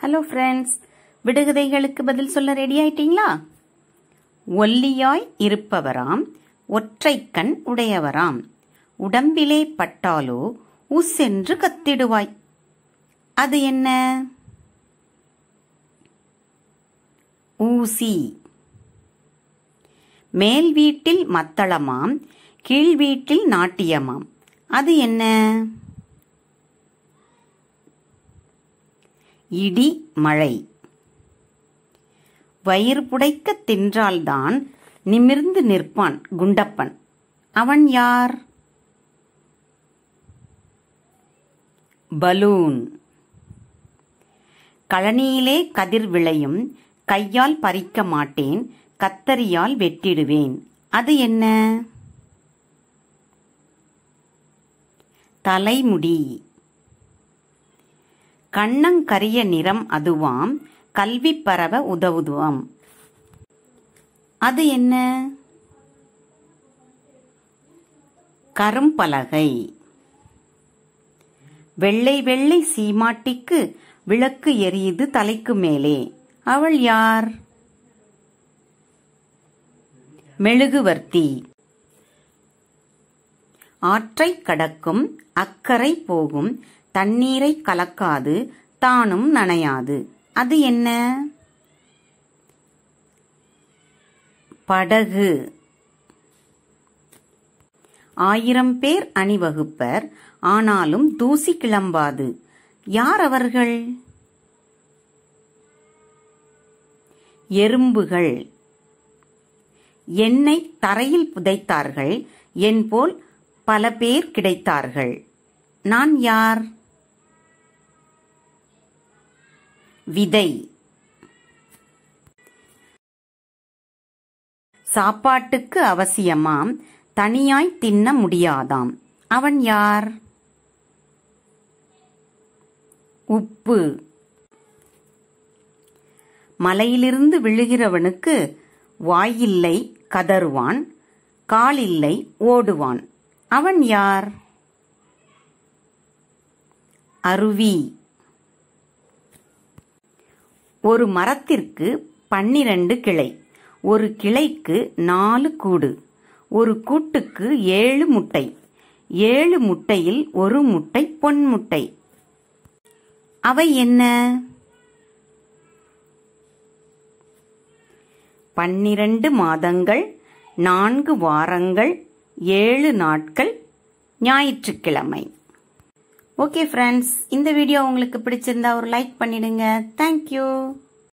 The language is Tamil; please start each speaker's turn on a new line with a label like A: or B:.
A: ஹலோ ஃப்ரெண்ட்ஸ் விடுகதைகளுக்கு பதில் சொல்ல ரெடி ஆயிட்டீங்களா ஒல்லியாய் இருப்பவராம் ஒற்றைக்கண் உடையவராம் உடம்பிலே பட்டாலோ உஸ்ஸென்று கத்திடுவாய் அது என்ன ஊசி மேல் வீட்டில் மத்தளமாம் கீழ் வீட்டில் நாட்டியமாம் அது என்ன இடி மழை வயிறு புடைக்க தின்றால்தான் நிமிர்ந்து நிற்பான் குண்டப்பன் அவன் யார் பலூன் கழனியிலே கதிர் விளையும் கையால் பறிக்க மாட்டேன் கத்தரியால் வெட்டிடுவேன் அது என்ன தலைமுடி கண்ணங்கரிய நிறம் அதுவாம் கல்வி பரவ உதவுதுவாம் அது என்ன கரும்பலகை வெள்ளை வெள்ளை சீமாட்டிக்கு விளக்கு எரியுது தலைக்கு மேலே அவள் யார் மெழுகுவர்த்தி ஆற்றை கடக்கும் அக்கறை போகும் தண்ணீரை கலக்காது தானும் நனையாது அது என்ன படகு ஆயிரம் பேர் அணிவகுப்பர் ஆனாலும் தூசி கிளம்பாது யார் அவர்கள் எறும்புகள் என்னை தரையில் புதைத்தார்கள் என் போல் பல பேர் கிடைத்தார்கள் நான் யார் விதை சாப்பாட்டுக்கு அவசியமாம் தனியாய் தின்ன முடியாதாம் அவன் யார் உப்பு மலையிலிருந்து விழுகிறவனுக்கு வாயில்லை கதறுவான் காலில்லை ஓடுவான் அவன் யார் அருவி ஒரு மரத்திற்கு பன்னிரண்டு கிளை ஒரு கிளைக்கு நாலு கூடு ஒரு கூட்டுக்கு ஏழு முட்டை ஏழு முட்டையில் ஒரு முட்டை பொன் முட்டை அவை என்ன பன்னிரண்டு மாதங்கள் நான்கு வாரங்கள் ஏழு நாட்கள் ஞாயிற்றுக்கிழமை ஓகே ஃப்ரெண்ட்ஸ் இந்த வீடியோ உங்களுக்கு பிடிச்சிருந்தா ஒரு லைக் பண்ணிடுங்க தேங்க்யூ